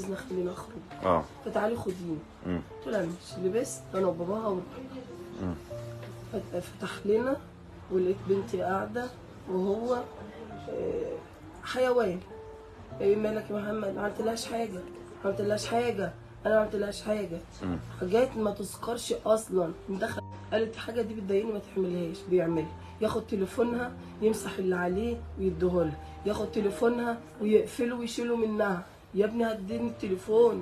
عايزني خليني اخرج اه فتعالي خديني مم. قلت لها مش لبست انا وباباها ورحنا مم. فت- فتح لنا ولقيت بنتي قاعده وهو آه، حيوان ايه مالك يا محمد ما عملتلهاش حاجه ما عملتلهاش حاجه انا ما عملتلهاش حاجه مم. حاجات ما تذكرش اصلا مدخل قالت الحاجه دي بتضايقني ما تحملهاش بيعملها ياخد تليفونها يمسح اللي عليه ويديهولها ياخد تليفونها ويقفله ويشيله منها يا ابني هديني التليفون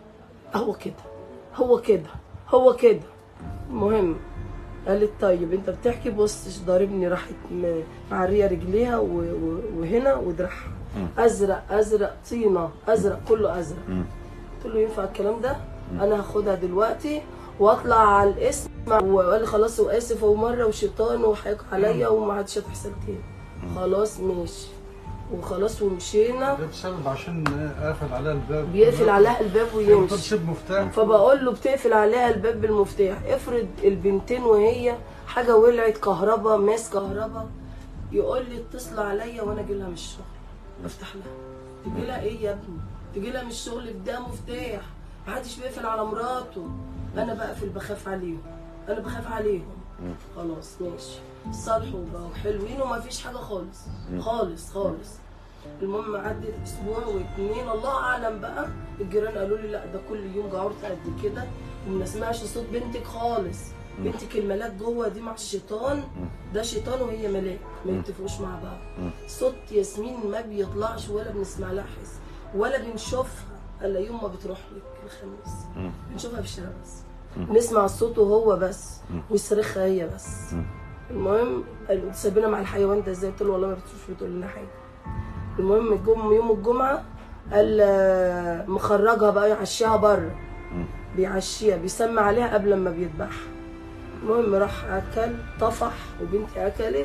هو كده هو كده هو كده المهم قالت طيب انت بتحكي بص ضاربني راحت م- معريه رجليها و- و- وهنا ودراعها ازرق ازرق طينه ازرق كله ازرق مم. قلت له ينفع الكلام ده انا هاخدها دلوقتي واطلع على الاسم وقال لي خلاص واسف ومره وشيطان وحيك عليا وما عادش هتحصل تاني خلاص ماشي وخلاص ومشينا ده بسبب عشان قافل عليها الباب بيقفل عليها الباب ويمشي ويمشي تسيب مفتاح فبقول له بتقفل عليها الباب بالمفتاح افرض البنتين وهي حاجه ولعت كهربا ماس كهربا يقول لي اتصل عليا وانا اجي لها من الشغل افتح لها تجي لها ايه يا ابني تجي لها من الشغل ده مفتاح محدش بيقفل على مراته انا بقفل بخاف عليهم انا بخاف عليهم خلاص ماشي صالحوا بقوا حلوين وما فيش حاجه خالص خالص خالص المهم عدت اسبوع واتنين الله اعلم بقى الجيران قالوا لي لا ده كل يوم جعرت قد كده وما نسمعش صوت بنتك خالص بنتك الملاك جوه دي مع الشيطان ده شيطان وهي ملاك ما يتفقوش مع بعض صوت ياسمين ما بيطلعش ولا بنسمع لها حس ولا بنشوفها الا يوم ما بتروح لك الخميس بنشوفها في الشارع بس نسمع صوته هو بس ويصرخها هي بس المهم قالوا سابنا مع الحيوان ده ازاي قلت له والله ما بتشوفش بتقول لنا حاجه المهم الجم يوم الجمعه قال آه، مخرجها بقى يعشيها بره بيعشيها بيسمى عليها قبل ما بيذبحها المهم راح اكل طفح وبنتي اكلت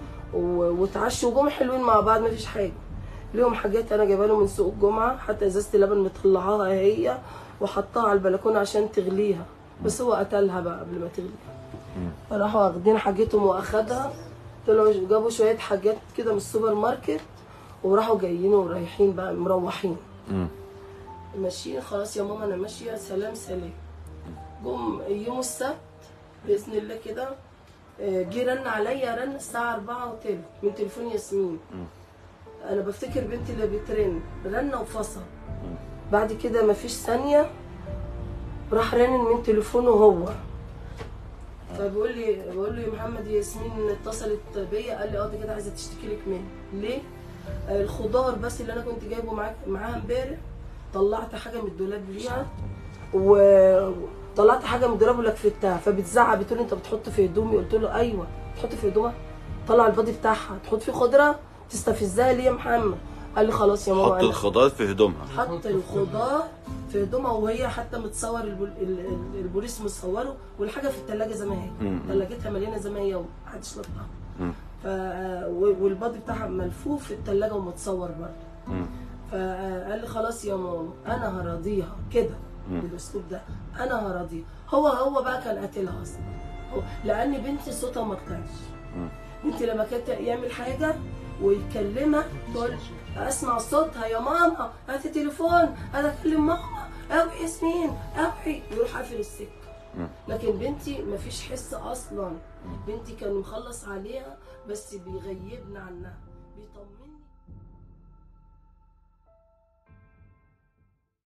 و- واتعشوا وجم حلوين مع بعض ما فيش حاجه ليهم حاجات انا جايبها لهم من سوق الجمعه حتى ازازه اللبن مطلعاها هي وحطها على البلكونه عشان تغليها بس هو قتلها بقى قبل ما تغلي فراحوا واخدين حاجتهم واخدها طلعوا جابوا شويه حاجات كده من السوبر ماركت وراحوا جايين ورايحين بقى مروحين مم. ماشيين خلاص يا ماما انا ماشيه سلام سلام جم يوم السبت باذن الله كده آه، جه رن عليا رن الساعه 4 وتلت من تليفون ياسمين انا بفتكر بنتي اللي بترن رن وفصل بعد كده مفيش ثانيه راح رن من تليفونه هو فبيقول لي بقول له يا محمد ياسمين اتصلت بيا قال لي اه دي كده عايزه تشتكي لك مني ليه؟ آه، الخضار بس اللي انا كنت جايبه معاك معاها امبارح طلعت حاجه من الدولاب ليها وطلعت حاجه من الدولاب ولففتها فبتزعق بتقول لي انت بتحط في هدومي قلت له ايوه تحط في هدومها طلع البادي بتاعها تحط فيه خضره تستفزها ليه يا محمد قال لي خلاص يا ماما حط أنا- الخضار في هدومها حط الخضار في هدومها وهي حتى متصور البول... ال- ال- البوليس مصوره والحاجه في الثلاجه زي ما هي مم. ثلاجتها مليانه زي ما هي ومحدش لطها مم. ف و- والبادي بتاعها ملفوف في الثلاجه ومتصور برضه مم. فقال لي خلاص يا ماما انا هراضيها كده بالاسلوب ده انا هراضيها هو هو بقى كان قاتلها اصلا هو لان بنتي صوتها ما طلعش بنتي لما كانت يعمل حاجه ويكلمها تقول اسمع صوتها يا ماما هاتي تليفون انا اكلم ماما اوعي ياسمين اوعي يروح قافل السكه لكن بنتي مفيش حس اصلا بنتي كان مخلص عليها بس بيغيبنا عنها بيطمنا